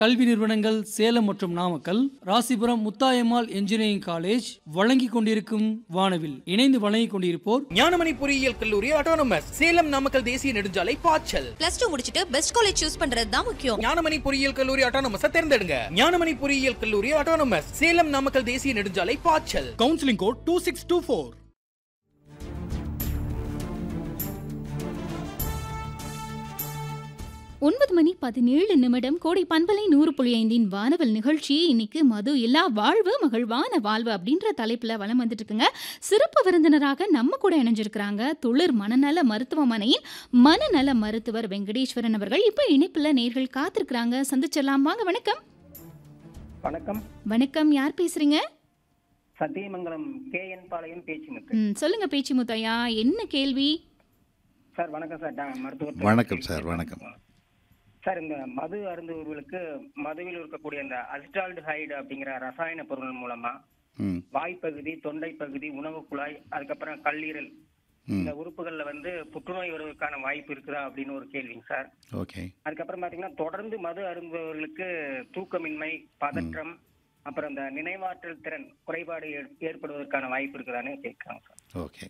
கல்வி நிறுவனங்கள் சேலம் மற்றும் நாமக்கல் ராசிபுரம் முத்தாயம்மாள் என்ஜினியரிங் காலேஜ் வழங்கிக் கொண்டிருக்கும் வானவில் இணைந்து வழங்கிக் கொண்டிருப்போர் ஞானமணி பொறியியல் கல்லூரி ஆட்டோனமஸ் சேலம் நாமக்கல் தேசிய நெடுஞ்சாலை பாய்ச்சல் பிளஸ் டூ முடிச்சிட்டு பெஸ்ட் காலேஜ் சூஸ் பண்றது தான் முக்கியம் ஞானமணி பொறியியல் கல்லூரி ஆட்டோனமஸ் தேர்ந்தெடுங்க ஞானமணி பொறியியல் கல்லூரி ஆட்டோனமஸ் சேலம் நாமக்கல் தேசிய நெடுஞ்சாலை பாய்ச்சல் counselling code two six two four ஒன்பது மணி பதினேழு நிமிடம் கோடை பண்பலை நூறு புள்ளி ஐந்தின் வானவல் நிகழ்ச்சி இன்னைக்கு மது இல்லா வாழ்வு மகிழ்வான வாழ்வு அப்படின்ற தலைப்புல வலம் வந்துட்டு இருக்குங்க சிறப்பு விருந்தினராக நம்ம கூட இணைஞ்சிருக்கிறாங்க துளிர் மனநல மருத்துவமனையின் மனநல மருத்துவர் வெங்கடேஸ்வரன் அவர்கள் இப்போ இணைப்புல நேர்கள் காத்திருக்கிறாங்க சந்திச்சிடலாம் வாங்க வணக்கம் வணக்கம் வணக்கம் யார் பேசுறீங்க சத்தியமங்கலம் கே என் பாளையம் பேச்சுமுத்து ம், சொல்லுங்க பேச்சு முத்தையா என்ன கேள்வி சார் வணக்கம் சார் நான் மருத்துவர் வணக்கம் சார் வணக்கம் சார் இந்த மது அருந்துவர்களுக்கு மதுவில் இருக்கக்கூடிய இந்த அசிட்டால்டிஹைடு அப்படிங்கிற ரசாயன பொருள் மூலமா ம் வாய்ப்பகுதி தொண்டை பகுதி உணவு குழாய் அதுக்கப்புறம் கல்லீரல் ம் இந்த உறுப்புகள்ல வந்து புற்றுநோய் வருவதற்கான வாய்ப்பு இருக்குதா அப்படின்னு ஒரு கேள்விங்க சார் ஓகே அதுக்கப்புறம் பாத்தீங்கன்னா தொடர்ந்து மது அருந்துபவர்களுக்கு தூக்கமின்மை பதற்றம் அப்புறம் இந்த நினைவாற்றல் திறன் குறைபாடு ஏற்- ஏற்படுவதற்கான வாய்ப்பு இருக்குதான்னு கேட்கிறாங்க சார் ஓகே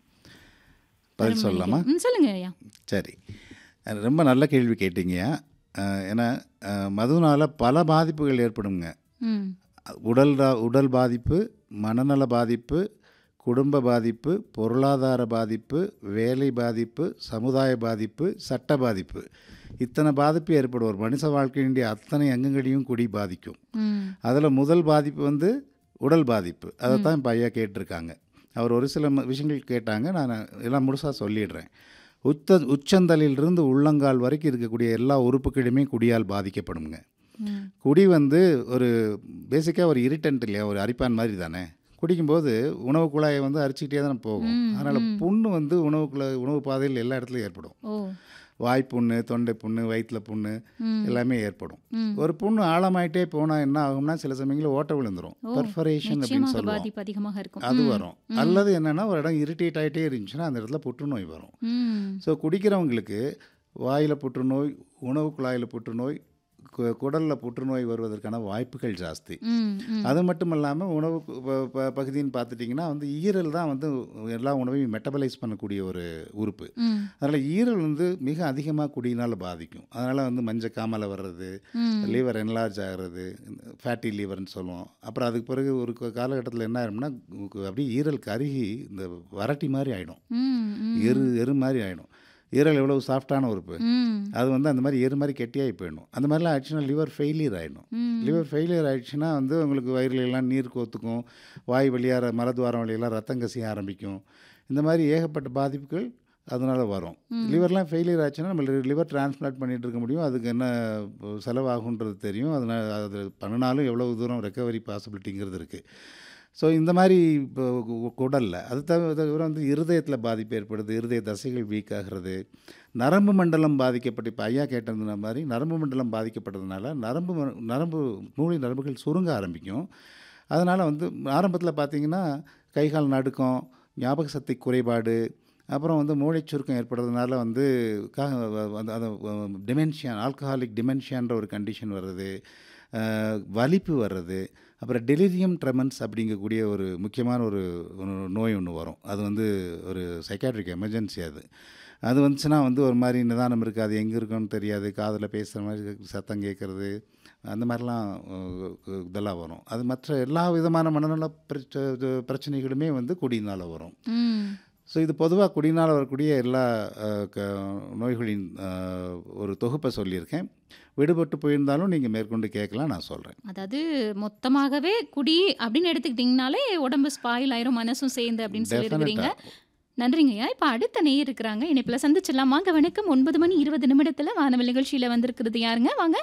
பதில் சொல்லலாமா ம், சொல்லுங்க ஐயா சரி அஹ் ரொம்ப நல்ல கேள்வி கேட்டீங்கய்யா அஹ் ஏன்னா அஹ் மதுவினால பல பாதிப்புகள் ஏற்படுங்க ம் உடல் ரா- உடல் பாதிப்பு மனநல பாதிப்பு குடும்ப பாதிப்பு பொருளாதார பாதிப்பு வேலை பாதிப்பு சமுதாய பாதிப்பு சட்ட பாதிப்பு இத்தனை பாதிப்பு ஏற்படும் ஒரு மனுஷ வாழ்க்கையினுடைய அத்தனை அங்கங்களையும் குடி பாதிக்கும் ம் அதில் முதல் பாதிப்பு வந்து உடல் பாதிப்பு அதை தான் இப்போ ஐயா கேட்டிருக்காங்க அவர் ஒரு சில ம- விஷயங்கள் கேட்டாங்க நான் எல்லாம் முழுசாக சொல்லிடுறேன் உச்ச உச்சந்தலையிலிருந்து உள்ளங்கால் வரைக்கும் இருக்கக்கூடிய எல்லா உறுப்புகளுமே குடியால் பாதிக்கப்படுங்க ம் குடி வந்து ஒரு பேசிக்காக ஒரு இரிட்டன்ட் இல்லையா ஒரு அரிப்பான் மாதிரி தானே குடிக்கும்போது உணவு குழாயை வந்து அரிச்சிக்கிட்டே தானே போகும் ம், அதனால் ம். புண்ணு வந்து உணவு குழாய் உணவு பாதையில் எல்லா இடத்துலையும் ஏற்படும் ஓ வாய்ப்புண்ணு தொண்டை புண்ணு வயிற்றுல புண்ணு ம் எல்லாமே ஏற்படும் ம் ஒரு புண்ணு ஆழமாயிட்டே போனால் என்ன ஆகும்னா சில சமயங்களில் ஓட்ட விழுந்துரும் ஓ, பெர்ஃபரேஷன் அப்படின்னு நிச்சயமாக சொல்லுவோம் பாதிப்பு அதிகமாக இருக்கும் அது ம், வரும் ம். அல்லது என்னன்னா ஒரு இடம் இரிட்டேட் ஆகிட்டே இருந்துச்சுன்னா அந்த இடத்துல புற்றுநோய் வரும் ம் ஸோ குடிக்கிறவங்களுக்கு வாயில் புற்றுநோய் உணவு குழாயில் புற்றுநோய் கு- குடல்ல புற்றுநோய் வருவதற்கான வாய்ப்புகள் ஜாஸ்தி ம், ம். அது மட்டும் இல்லாமல் உணவு கு- ப- ப- பகுதின்னு பார்த்துட்டிங்கன்னா வந்து ஈரல் தான் வந்து எல்லா உணவையும் மெட்டபலைஸ் பண்ணக்கூடிய ஒரு உறுப்பு ம், அதனால் ஈரல் வந்து மிக அதிகமாக குடியினால் பாதிக்கும் அதனால் வந்து மஞ்சள் காமலை வர்றது ம். லிவர் என்லார்ஜ் ஆகிறது ஃபேட்டி லிவர்னு சொல்லுவோம் அப்புறம் அதுக்கு பிறகு ஒரு காலகட்டத்தில் என்ன ஆயிரும்னா கு- அப்படியே ஈரல் கருகி இந்த வரட்டி மாதிரி ஆகிடும் ம், ம். எரு எரு மாதிரி ஆகிடும் ஈரல் எவ்வளவு சாஃப்டான உறுப்பு ம், அது வந்து அந்த மாதிரி எரு மாதிரி கெட்டியாகி போயிடும் அந்த மாதிரிலாம் ஆயிடுச்சுன்னா லிவர் ஃபெயிலியர் ஆகிடும் ம். லிவர் ஃபெயிலியர் ஆயிடுச்சுன்னா வந்து உங்களுக்கு வயிறுல எல்லாம் நீர் கோத்துக்கும் வாய் வழியாக மலத்வாரம் வழியெல்லாம் ரத்தம் கசிய ஆரம்பிக்கும் இந்த மாதிரி ஏகப்பட்ட பாதிப்புகள் அதனால் வரும் லிவர்லாம் ஃபெயிலியர் ஆச்சுன்னா நம்ம லிவர் டிரான்ஸ்பிளான்ட் பண்ணிட்டு இருக்க முடியும் அதுக்கு என்ன செலவாகுன்றது தெரியும் அதனால் அது பண்ணினாலும் எவ்வளோ தூரம் ரெக்கவரி பாசிபிலிட்டிங்கிறது இருக்குது ஸோ இந்த மாதிரி இப்போ கு- குடல்ல அது தவிர தவிர வந்து இருதயத்தில் பாதிப்பு ஏற்படுது இருதய தசைகள் வீக் ஆகிறது நரம்பு மண்டலம் பாதிக்கப்பட்டு இப்போ ஐயா கேட்டிருந்த மாதிரி நரம்பு மண்டலம் பாதிக்கப்பட்டதுனால நரம்பு ம- நரம்பு மூளை நரம்புகள் சுருங்க ஆரம்பிக்கும் அதனால் வந்து ஆரம்பத்தில் பார்த்தீங்கன்னா கை கால் நடுக்கம் ஞாபக சக்தி குறைபாடு அப்புறம் வந்து மூளைச் சுருக்கம் ஏற்படுறதுனால வந்து கா அந்த அந்த டிமென்ஷியா ஆல்கஹாலிக் டிமென்ஷியான்ற ஒரு கண்டிஷன் வர்றது அஹ், வலிப்பு வர்றது அப்புறம் டெலிரியம் ட்ரெமன்ஸ் அப்படிங்கக்கூடிய ஒரு முக்கியமான ஒரு ஒரு நோய் ஒன்று வரும் அது வந்து ஒரு சைக்காட்ரிக் எமர்ஜென்சி அது அது வந்துச்சுன்னா வந்து ஒரு மாதிரி நிதானம் இருக்காது எங்கே இருக்குன்னு தெரியாது காதில் பேசுகிற மாதிரி சத்தம் கேட்குறது அந்த மாதிரிலாம் அஹ், இதெல்லாம் வரும் அது மற்ற எல்லா விதமான மனநல பிரச்ச பிரச்சனைகளுமே வந்து குடியினால் வரும் ம். ஸோ இது பொதுவாக குடியினால் வரக்கூடிய எல்லா அஹ், க நோய்களின் அஹ், ஒரு தொகுப்பை சொல்லியிருக்கேன் விடுபட்டு போயிருந்தாலும் நீங்கள் மேற்கொண்டு கேட்கலாம் நான் சொல்கிறேன் அதாவது மொத்தமாகவே குடி அப்படின்னு எடுத்துக்கிட்டிங்கனாலே உடம்பு ஸ்பாயில் ஆயிரும் மனசும் சேர்ந்து அப்படின்னு சொல்லியிருக்கிறீங்க நன்றிங்கய்யா இப்போ அடுத்த நேயர் இருக்கிறாங்க இணைப்பில் சந்திச்சிடலாம் வாங்க வணக்கம் ஒன்பது மணி இருபது நிமிடத்தில் வானவல் நிகழ்ச்சியில் வந்திருக்கிறது யாருங்க வாங்க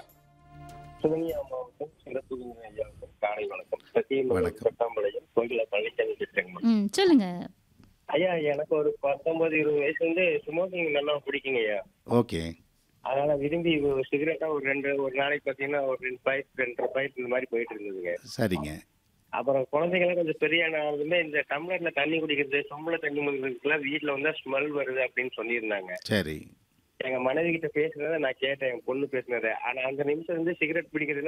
சிவனியா மாவட்டம் சிறப்புகுங்க ஐயாவுக்கும் காலை வணக்கம் சத்தியமங்கலம் வணக்கம். கொட்டாம்பாளையம் கோயில பழனிசாமி பேசுறேங்க ம் சொல்லுங்க ஐயா எனக்கு ஒரு பத்தொன்பது இருபது வயசுல இருந்து ஸ்மோக்கிங் நல்லா பிடிக்குங்க ஐயா ஓகே அதனால விரும்பி ஒரு சிகரெட்டா ஒரு ரெண்டு ஒரு நாளைக்கு பாத்தீங்கன்னா ஒரு ரெண்டு பாயிண்ட் ரெண்டரை பாயிண்ட் இந்த மாதிரி போயிட்டு இருந்ததுங்க சரிங்க அப்புறம் குழந்தைங்களாம் கொஞ்சம் பெரிய ஆனாலுமே இந்த டம்ளர்ல தண்ணி குடிக்கிறது சொம்புல தண்ணி குடிக்கிறதுக்குலாம் வீட்டுல வந்தா ஸ்மெல் வருது அப்படின்னு சொல்லியிருந்தாங்க சரி எங்க மனைவி கிட்ட பேசுனதை நான் கேட்டேன் என் பொண்ணு பேசுனதை ஆனா அந்த நிமிஷம் வந்து சிகரெட் பிடிக்கிறது